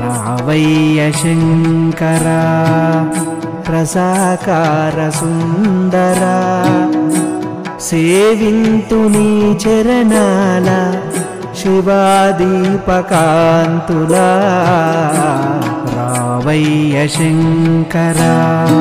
రావయ్య శంకరా రసాకార సుందరా సేవింతు నీ చరణాల శివాదీపకాంతులా రావయ్య శంకరా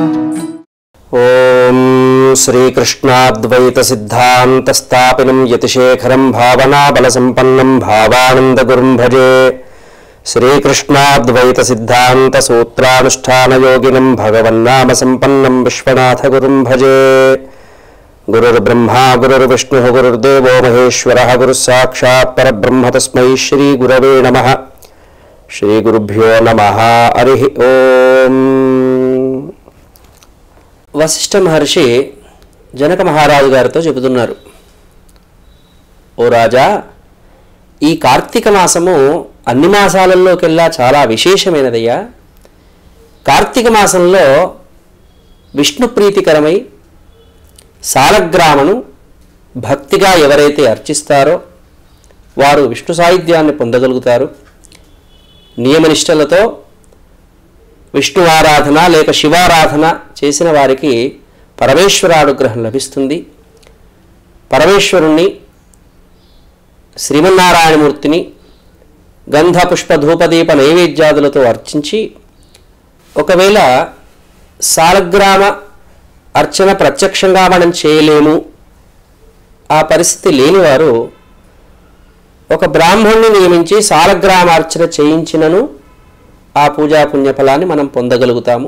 ఓం శ్రీకృష్ణాద్వైత సిద్ధాంత స్థాపినం యతిశేఖరం భావనాబల సంపన్నం భావానందగురుం భజే శ్రీకృష్ణాద్వైత సిద్ధాంత సూత్రానుష్ఠానయోగినం భగవన్నామ సంపన్నం విశ్వనాథ గురుం భజే గురుర్బ్రహ్మా గురుర్విష్ణు గురుర్దేవో మహేశ్వర గురు సాక్షాత్ పరబ్రహ్మ తస్మై శ్రీ గురవే నమ శ్రీ గురుభ్యో నమ హరి ఓం వశిష్ఠ మహర్షి జనక మహారాజు గారితో చెబుతున్నారు ఓ రాజా ఈ కార్తీక మాసము అన్ని మాసాలలోకెల్లా చాలా విశేషమైనదయ్యా కార్తీక మాసంలో విష్ణు ప్రీతికరమై సాలగ్రామను భక్తిగా ఎవరైతే అర్చిస్తారో వారు విష్ణు సాహిత్యాన్ని పొందగలుగుతారు నియమనిష్టలతో విష్ణు ఆరాధన లేక శివారాధన చేసిన వారికి పరమేశ్వరానుగ్రహం లభిస్తుంది పరమేశ్వరుణ్ణి శ్రీమన్నారాయణమూర్తిని గంధ పుష్ప ధూపదీప నైవేద్యాదులతో అర్చించి ఒకవేళ సాలగ్రామ అర్చన ప్రత్యక్షంగా మనం చేయలేము ఆ పరిస్థితి లేనివారు ఒక బ్రాహ్మణ్ణి నియమించి సాలగ్రామ అర్చన చేయించినను ఆ పూజా పుణ్యఫలాన్ని మనం పొందగలుగుతాము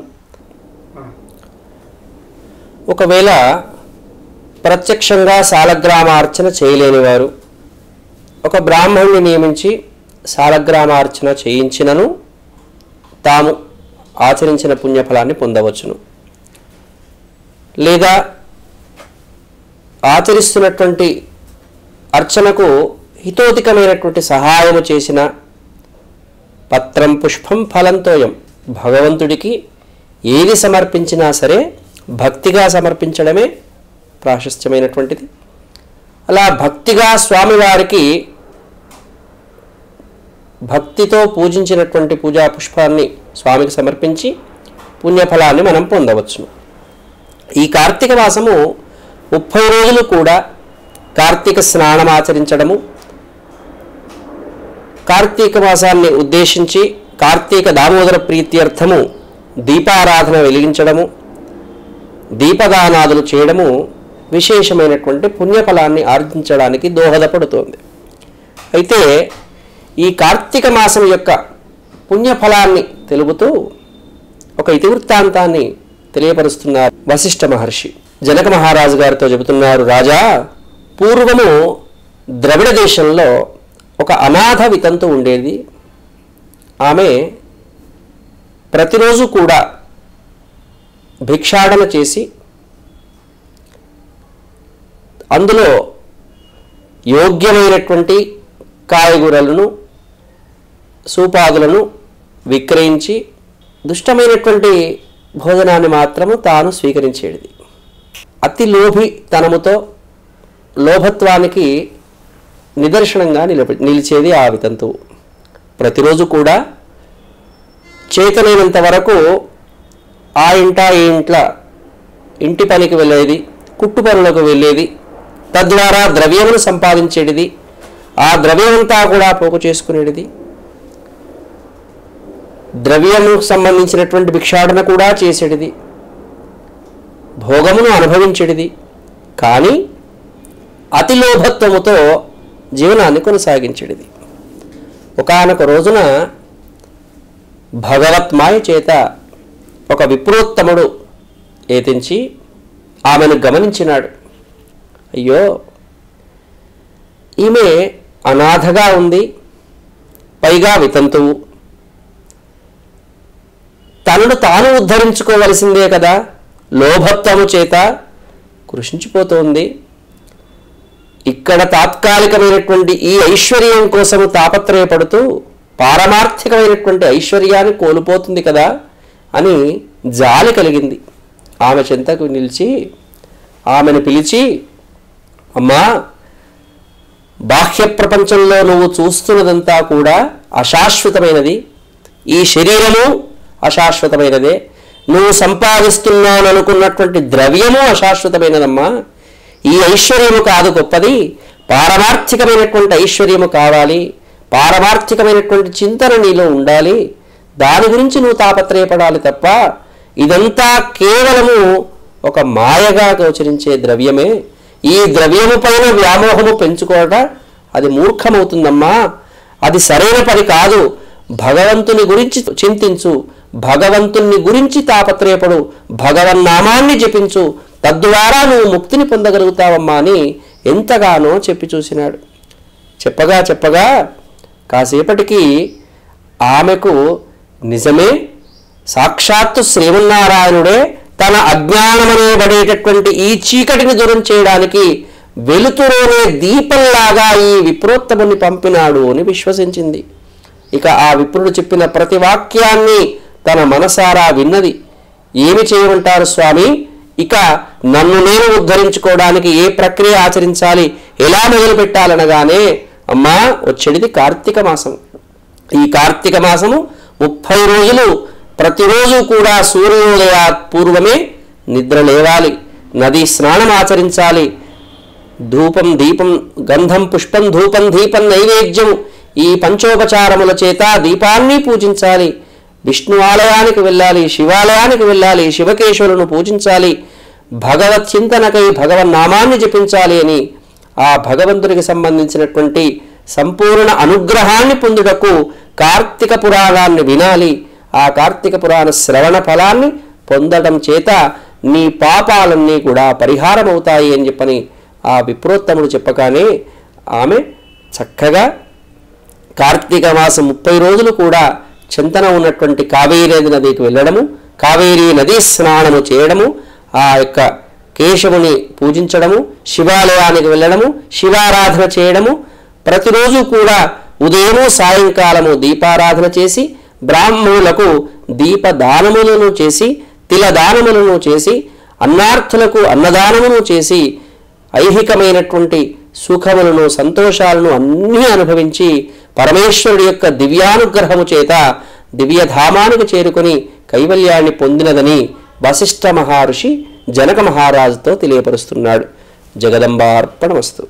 ఒకవేళ ప్రత్యక్షంగా సాలగ్రామార్చన చేయలేనివారు ఒక బ్రాహ్మణుని నియమించి సాలగ్రామార్చన చేయించినను తాము ఆచరించిన పుణ్యఫలాన్ని పొందవచ్చును లేదా ఆచరిస్తున్నటువంటి అర్చనకు హితోధికమైనటువంటి సహాయము చేసిన పత్రం పుష్పం ఫలంతోయం భగవంతుడికి ఏది సమర్పించినా సరే భక్తిగా సమర్పించడమే ప్రాశస్త్యమైనటువంటిది అలా భక్తిగా స్వామివారికి భక్తితో పూజించినటువంటి పూజా పుష్పాన్ని స్వామికి సమర్పించి పుణ్యఫలాన్ని మనం పొందవచ్చును ఈ కార్తీక మాసము ముప్పై రోజులు కూడా కార్తీక స్నానం ఆచరించడము కార్తీక మాసాన్ని ఉద్దేశించి కార్తీక దామోదర ప్రీత్యర్థము దీపారాధన వెలిగించడము దీపదానాదులు చేయడము విశేషమైనటువంటి పుణ్యఫలాన్ని ఆర్జించడానికి దోహదపడుతోంది అయితే ఈ కార్తీక మాసం యొక్క పుణ్యఫలాన్ని తెలుపుతూ ఒక ఇతివృత్తాంతాన్ని తెలియపరుస్తున్నారు వశిష్ఠ మహర్షి జనక మహారాజు గారితో చెబుతున్నారు రాజా పూర్వము ద్రవిడ దేశంలో ఒక అనాథ వితంతు ఉండేది ఆమె ప్రతిరోజు కూడా భిక్షాటన చేసి అందులో యోగ్యమైనటువంటి కాయగూరలను సూపాదులను విక్రయించి దుష్టమైనటువంటి భోజనాన్ని మాత్రము తాను స్వీకరించేది అతి లోభితనముతో లోభత్వానికి నిదర్శనంగా నిలబ నిలిచేది ఆ వితంతువు ప్రతిరోజు కూడా చేతనైనంత వరకు ఆ ఇంట ఈ ఇంట్ల ఇంటి పనికి వెళ్ళేది కుట్టు పనులకు వెళ్ళేది తద్వారా ద్రవ్యమును సంపాదించేటిది ఆ ద్రవ్యమంతా కూడా పోగు చేసుకునేటిది ద్రవ్యము సంబంధించినటువంటి భిక్షాటన కూడా చేసేటిది భోగమును అనుభవించేటిది కానీ అతి లోభత్వముతో జీవనాన్ని కొనసాగించేటిది ఒకానొక రోజున భగవత్మాయ చేత ఒక విప్రోత్తముడు ఏతించి ఆమెను గమనించినాడు అయ్యో ఈమె అనాథగా ఉంది పైగా వితంతువు తనను తాను ఉద్ధరించుకోవలసిందే కదా లోభత్వము చేత కృషించిపోతోంది ఇక్కడ తాత్కాలికమైనటువంటి ఈ ఐశ్వర్యం కోసము తాపత్రయపడుతూ పారమార్థికమైనటువంటి ఐశ్వర్యాన్ని కోల్పోతుంది కదా అని జాలి కలిగింది ఆమె చెంతకు నిలిచి ఆమెను పిలిచి అమ్మా బాహ్య ప్రపంచంలో నువ్వు చూస్తున్నదంతా కూడా అశాశ్వతమైనది ఈ శరీరము అశాశ్వతమైనదే నువ్వు సంపాదిస్తున్నాను అనుకున్నటువంటి ద్రవ్యము అశాశ్వతమైనదమ్మా ఈ ఐశ్వర్యము కాదు గొప్పది పారమార్థికమైనటువంటి ఐశ్వర్యము కావాలి పారమార్థికమైనటువంటి చింతన నీలో ఉండాలి దాని గురించి నువ్వు తాపత్రయపడాలి తప్ప ఇదంతా కేవలము ఒక మాయగా గోచరించే ద్రవ్యమే ఈ ద్రవ్యము పైన వ్యామోహము పెంచుకోవట అది మూర్ఖమవుతుందమ్మా అది సరైన పని కాదు భగవంతుని గురించి చింతించు భగవంతుని గురించి తాపత్రయపడు భగవన్నామాన్ని జపించు తద్వారా నువ్వు ముక్తిని పొందగలుగుతావమ్మా అని ఎంతగానో చెప్పి చూసినాడు చెప్పగా చెప్పగా కాసేపటికి ఆమెకు నిజమే సాక్షాత్తు శ్రీమన్నారాయణుడే తన అజ్ఞానమనేబడేటటువంటి ఈ చీకటిని దూరం చేయడానికి వెలుతురోనే దీపంలాగా ఈ విప్రోత్తముని పంపినాడు అని విశ్వసించింది ఇక ఆ విప్రుడు చెప్పిన ప్రతి వాక్యాన్ని తన మనసారా విన్నది ఏమి చేయమంటారు స్వామి ఇక నన్ను నేను ఉద్ధరించుకోవడానికి ఏ ప్రక్రియ ఆచరించాలి ఎలా మొదలు పెట్టాలనగానే అమ్మా వచ్చేది కార్తీక మాసం ఈ కార్తీక మాసము ముప్పై రోజులు ప్రతిరోజు కూడా సూర్యోదయ పూర్వమే నిద్ర లేవాలి నది స్నానం ఆచరించాలి ధూపం దీపం గంధం పుష్పం ధూపం దీపం నైవేద్యం ఈ పంచోపచారముల చేత దీపాన్ని పూజించాలి విష్ణు ఆలయానికి వెళ్ళాలి శివాలయానికి వెళ్ళాలి శివకేశవులను పూజించాలి భగవత్ చింతనకై భగవన్నామాన్ని జపించాలి అని ఆ భగవంతునికి సంబంధించినటువంటి సంపూర్ణ అనుగ్రహాన్ని పొందుటకు కార్తీక పురాణాన్ని వినాలి ఆ కార్తీక పురాణ శ్రవణ ఫలాన్ని పొందడం చేత నీ పాపాలన్నీ కూడా పరిహారమవుతాయి అని చెప్పని ఆ విప్రోత్తముడు చెప్పగానే ఆమె చక్కగా కార్తీక మాసం ముప్పై రోజులు కూడా చింతన ఉన్నటువంటి కావేరీ నదికి వెళ్ళడము కావేరీ నదీ స్నానము చేయడము ఆ యొక్క కేశవుని పూజించడము శివాలయానికి వెళ్ళడము శివారాధన చేయడము ప్రతిరోజు కూడా ఉదయము సాయంకాలము దీపారాధన చేసి బ్రాహ్మణులకు దీపదానములను చేసి తిలదానములను చేసి అన్నార్థులకు అన్నదానమును చేసి ఐహికమైనటువంటి సుఖములను సంతోషాలను అన్నీ అనుభవించి పరమేశ్వరుడి యొక్క దివ్యానుగ్రహము చేత దివ్యధామానికి చేరుకొని కైవల్యాన్ని పొందినదని వశిష్ఠ మహర్షి జనక మహారాజుతో తెలియపరుస్తున్నాడు జగదంబార్పణమస్తు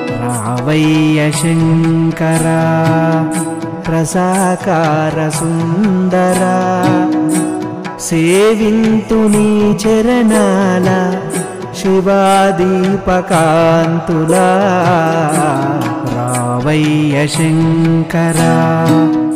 రావయ్య శంకరా ప్రసాకార సుందరా సేవింతు నీ చరణాల శివాదీపకాంతులా రావయ్య శంకరా